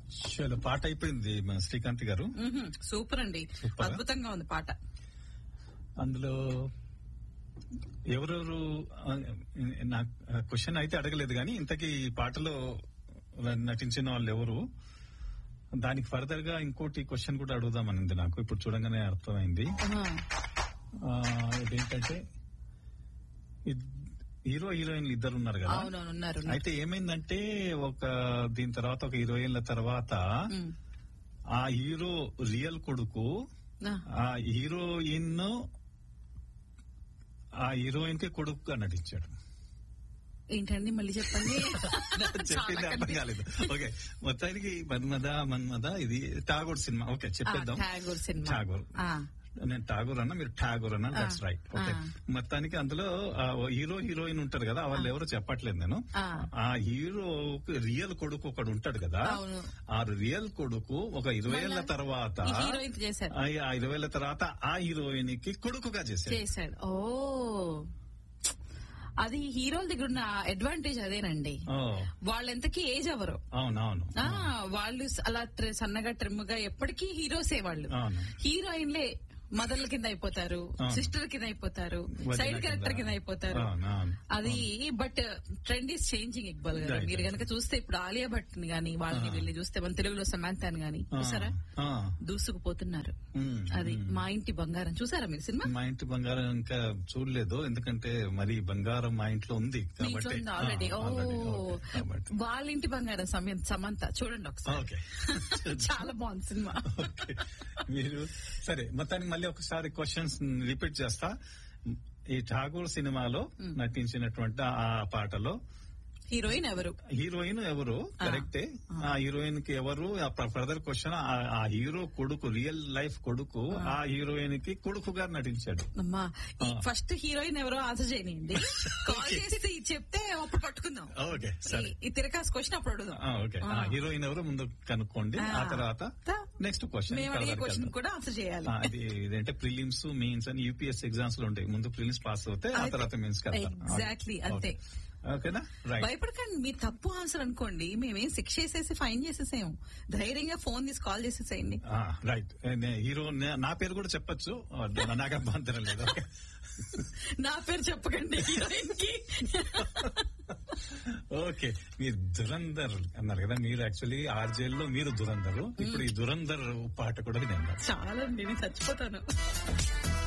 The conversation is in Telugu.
చలో పాట అయిపోయింది మన శ్రీకాంత్ గారు మ్హూ. సూపర్ అండి సూపరా? అద్భుతంగా ఉంది పాట అందులో ఎవరెవరు ఆ, నాకు క్వశ్చన్ అయితే అడగలేదు కానీ ఇంతకీ ఈ పాటలో నటించిన వాళ్ళు ఎవరు దానికి ఫర్దర్ గా ఇంకోటి క్వశ్చన్ కూడా అడుగుదామనింది నాకు ఇప్పుడు చూడంగానే అర్థమైంది ఆహా. ఆ, ఇదేంటంటే ఇద్- హీరో హీరోయిన్లు ఇద్దరు ఉన్నారు కదా అవునవును ఉన్నారు ఉన్నారు. అయితే ఏమైందంటే ఒక దీని తర్వాత ఒక హీరోయిన్ల తర్వాత మ్. ఆ హీరో రియల్ కొడుకు ఆ, ఆ హీరోయిన్ ఆ హీరోయిన్ కి కొడుకుగా నటించాడు ఏంటండి మళ్ళీ చెప్పండి చెప్పింది చాలా అర్థం కాలేదు ఓకే మొత్తానికి మన్మద మన్మద ఇది ఠాగూర్ సినిమా ఓకే చెప్పేద్దాం ఠాగూర్ సినిమా ఠాగూర్ ఆ, నేను ఠాగూర్ అన్న మీరు ఠాగూర్ అన్న దట్స్ ఆ, రైట్ ఓకే ఆ. మొత్తానికి అందులో ఆ హీరో హీరోయిన్ ఉంటారు కదా వాళ్ళు ఎవరు చెప్పట్లేదు నేను ఆ. ఆ హీరో రియల్ కొడుకు ఒకడు ఉంటాడు కదా అవును. ఆ రియల్ కొడుకు ఒక ఇరవై ఏళ్ల మళ్ళా తర్వాత ఈ హీరోయిన్ చేశారు ఆ ఆ ఇరవై ఏళ్ల తర్వాత ఆ హీరోయిన్ కి కొడుకుగా చేశాడు చేశాడు ఓ అది హీరోల దగ్గర ఉన్న అడ్వాంటేజ్ అదేనండి ఓ, వాళ్ళు ఎంతకీ ఏజ్ అవరు అవునవును ఆ వాళ్ళు అలా ట్రి- సన్నగా ట్రిమ్గా ఎప్పటికీ హీరోసే వాళ్ళు అవును. హీరోయిన్లే మదర్ల కింద అయిపోతారు అవును. సిస్టర్ కింద అయిపోతారు వదిన సైడ్ కింద. క్యారెక్టర్ కింద అయిపోతారు అవును, అవును. అది but trend is changing Iqbal garu Right, మీరు right. కనుక చూస్తే ఇప్పుడు ఆలియా భట్ ని గానీ వాళ్ళని ఆ. వెళ్ళి చూస్తే మన తెలుగులో సమాంతాని గానీ ఆ, చూసారా ఆ, దూసుకుపోతున్నారు ఉమ్, అది ఉమ్. మా ఇంటి బంగారం చూసారా మీరు సినిమా మా ఇంటి బంగారం ఇంకా చూడలేదు ఎందుకంటే మరి బంగారం మా ఇంట్లో ఉంది మీ ఇంట్లో కాబట్టి ఉంది ఆల్రెడీ ఆ, ఓ already, okay, కాబట్టి. వాళ్ళ ఇంటి బంగారం సమయం సమంత చూడండి ఒకసారి ఓకే చాలా బాగుంది సినిమా ఓకే. మీరు సరే మొత్తానికి మళ్ళీ ఒకసారి క్వశ్చన్స్ రిపీట్ చేస్తా ఈ ఠాగూర్ సినిమాలో నటించినటువంటి ఆ పాటలో హీరోయిన్ ఎవరు హీరోయిన్ ఎవరు కరెక్టే ఆ హీరోయిన్ కి ఎవరు ఫర్దర్ క్వశ్చన్ ఆ హీరో కొడుకు రియల్ లైఫ్ కొడుకు ఆ హీరోయిన్ కి కొడుకుగా నటించాడు అమ్మా ఈ ఆ. ఫస్ట్ హీరోయిన్ ఎవరో ఆన్సర్ చేయనియండి కాల్ చేసి చెప్తే అప్పుడు పట్టుకుందాం ఓకే సరే ఈ- ఈ తిరకాస్ క్వశ్చన్ అప్పుడు అడుగుదాం ఆ, ఓకే ఆ, హీరోయిన్ ఎవరు ముందు కనుక్కోండి ఆ తర్వాత తా- నెక్స్ట్ క్వశ్చన్ మేము అడిగే క్వశ్చన్ కూడా ఆన్సర్ చేయాలి ఇది ఇదంటే ప్రిలిమ్స్ మెయిన్స్ అని యూపీఎస్ ఎగ్జామ్స్ లో ఉంటాయి ముందు ప్రిలిమ్స్ పాస్ అవుతే ఆ తర్వాత మెయిన్స్ Exactly, అంతే. ఓకేనా రైట్ భయపడకండి మీరు తప్పు ఆన్సర్ అనుకోండి మేమేం శిక్ష చేసేసి ఫైన్ చేసేసాము ధైర్యంగా ఫోన్ తీసి కాల్ చేసేసేయండి రైట్ హీరో నా పేరు కూడా చెప్పొచ్చు నాకు అభ్యంతరం లేదు ఓకే నా పేరు చెప్పకండి హీరోయిన్ కి ఓకే మీరు దురందర్ అన్నారు కదా మీరు యాక్చువల్లీ ఆర్జేల్లో మీరు దురందరు ఇప్పుడు ఈ దురందర్ పాట కూడా వినండి చాలా నేను చచ్చిపోతాను